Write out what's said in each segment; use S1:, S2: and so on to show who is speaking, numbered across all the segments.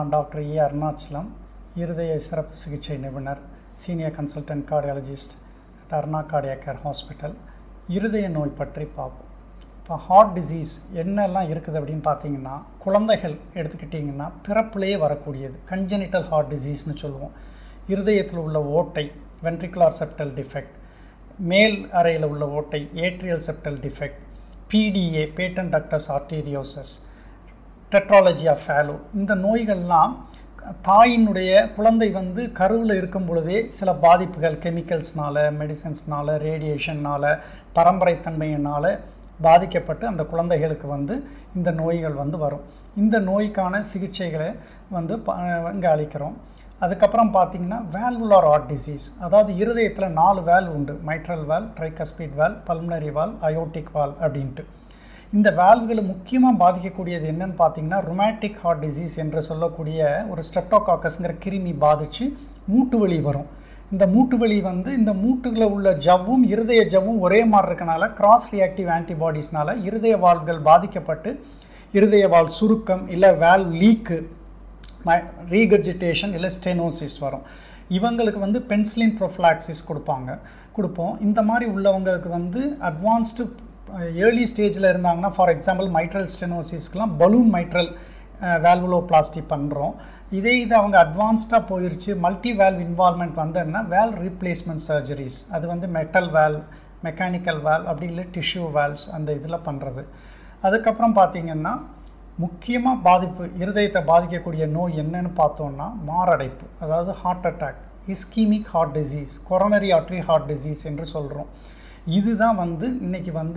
S1: நான் doctor A Arunachalam இருதய சிறப்பு சிகிச்சை நிபுணர் senior consultant cardiologist at Aruna Cardia Care Hospital இருதய நோய் பற்றி பார்ப்போம் இப்போ ஹார்ட் டிசீஸ் என்னெல்லாம் இருக்குது அப்படின்னு பார்த்தீங்கன்னா குழந்தைகள் எடுத்துக்கிட்டிங்கன்னா பிறப்புலேயே வரக்கூடியது கன்ஜெனிட்டல் ஹார்ட் டிசீஸ்னு சொல்லுவோம் இருதயத்தில் உள்ள ஓட்டை வென்ட்ரிகுலார் செப்டல் டிஃபெக்ட் மேல் அறையில் உள்ள ஓட்டை atrial septal defect PDA patent ductus arteriosus tetralogy of Fallot இந்த நோய்கள்லாம் தாயினுடைய குழந்தை வந்து கருவில் இருக்கும் பொழுதே சில பாதிப்புகள் கெமிக்கல்ஸ்னால மெடிசன்ஸ்னால ரேடியேஷன்னால் பரம்பரைத்தன்மையினால் பாதிக்கப்பட்டு அந்த குழந்தைகளுக்கு வந்து இந்த நோய்கள் வந்து வரும் இந்த நோய்க்கான சிகிச்சைகளை வந்து இங்கே அளிக்கிறோம் அதுக்கப்புறம் பார்த்தீங்கன்னா வேல்வுலார் ஹார்ட் டிசீஸ் அதாவது இருதயத்தில் நாலு வேல் உண்டு mitral valve tricuspid valve pulmonary valve aortic valve அப்படின்ட்டு இந்த வேல்வுகளை முக்கியமாக பாதிக்கக்கூடியது என்னன்னு பார்த்தீங்கன்னா ரொமாட்டிக் ஹார்ட் டிசீஸ் என்று சொல்லக்கூடிய ஒரு ஸ்ட்ரெப்டோகாக்கஸ்ங்கிற கிருமி பாதித்து மூட்டு வலி வரும் இந்த மூட்டு வலி வந்து இந்த மூட்டுகளில் உள்ள ஜவ்வும் இருதய ஜவ்வும் ஒரே மாதிரி இருக்கனால கிராஸ் ரியாக்டிவ் ஆன்டிபாடிஸ்னால இருதய வால்வுகள் பாதிக்கப்பட்டு இருதய வால் சுருக்கம் இல்லை வேல் லீக்கு ரீகர்ஜிட்டேஷன் இல்லை ஸ்டெனோசிஸ் வரும் இவங்களுக்கு வந்து பென்சிலின் ப்ரொஃப்ளாக்சிஸ் கொடுப்பாங்க கொடுப்போம் இந்த மாதிரி உள்ளவங்களுக்கு வந்து அட்வான்ஸ்டு ஏர்லி ஸ்டேஜில் இருந்தாங்கன்னா ஃபார் எக்ஸாம்பிள் மைட்ரல் ஸ்டெனோசிஸ்க்கெலாம் பலூன் மைட்ரல் வேல்வுலோ பிளாஸ்டி பண்ணுறோம் இதே இது அவங்க அட்வான்ஸ்டாக போயிடுச்சு மல்டி வேல்வ் இன்வால்மெண்ட் வந்ததுன்னா வேல் ரீப்ளேஸ்மெண்ட் சர்ஜரிஸ் அது வந்து மெட்டல் வேல் மெக்கானிக்கல் வேல் அப்படி இல்லை டிஷ்யூ வேல்வ்ஸ் அந்த இதில் பண்ணுறது அதுக்கப்புறம் பார்த்திங்கன்னா முக்கியமாக பாதிப்பு இருதயத்தை பாதிக்கக்கூடிய நோய் என்னன்னு பார்த்தோன்னா மாரடைப்பு அதாவது heart attack ischaemic heart disease coronary artery heart disease என்று சொல்கிறோம் இதுதான் வந்து இன்றைக்கி வந்து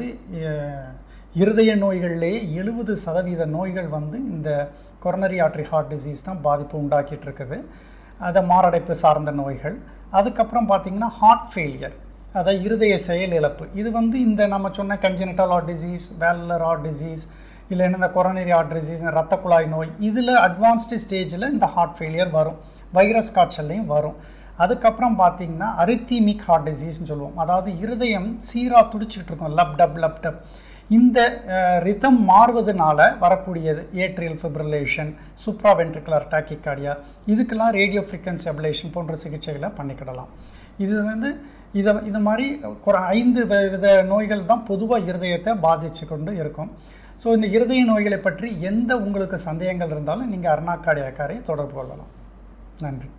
S1: இருதய நோய்கள்லேயே எழுபது சதவீத நோய்கள் வந்து இந்த கொரோனரி ஆர்ட்ரி ஹார்ட் டிசீஸ் தான் பாதிப்பு உண்டாக்கிட்டு இருக்குது அதை மாரடைப்பு சார்ந்த நோய்கள் அதுக்கப்புறம் பார்த்திங்கன்னா ஹார்ட் ஃபெயிலியர் அதை இருதய செயல் இழப்பு இது வந்து இந்த நம்ம சொன்ன congenital heart disease valvular heart disease இல்லைன்னா இந்த கொரோனரி ஹார்ட் டிசீஸ் ரத்த குழாய் நோய் இதில் அட்வான்ஸ்டு ஸ்டேஜில் இந்த ஹார்ட் ஃபெயிலியர் வரும் வைரஸ் காய்ச்சல்லையும் வரும் அதுக்கப்புறம் பார்த்தீங்கன்னா அரித்தீமிக் ஹார்ட் டிசீஸ்னு சொல்லுவோம் அதாவது இருதயம் சீராக துடிச்சிக்கிட்டு இருக்கும் லப் டப் லப் டப் இந்த ரிதம் மாறுவதனால வரக்கூடியது atrial fibrillation supraventricular tachycardia இதுக்கெல்லாம் ரேடியோ ஃப்ரீக்வன்சி அபிலேஷன் போன்ற சிகிச்சைகளை பண்ணிக்கிடலாம் இது வந்து இதை இது மாதிரி ஒரு ஐந்து வித நோய்கள் தான் பொதுவாக இருதயத்தை பாதித்து கொண்டு இருக்கும் ஸோ இந்த இருதய நோய்களை பற்றி எந்த உங்களுக்கு சந்தேகங்கள் இருந்தாலும் நீங்கள் அருணா கார்டியாக்காரை தொடர்பு கொள்ளலாம் நன்றி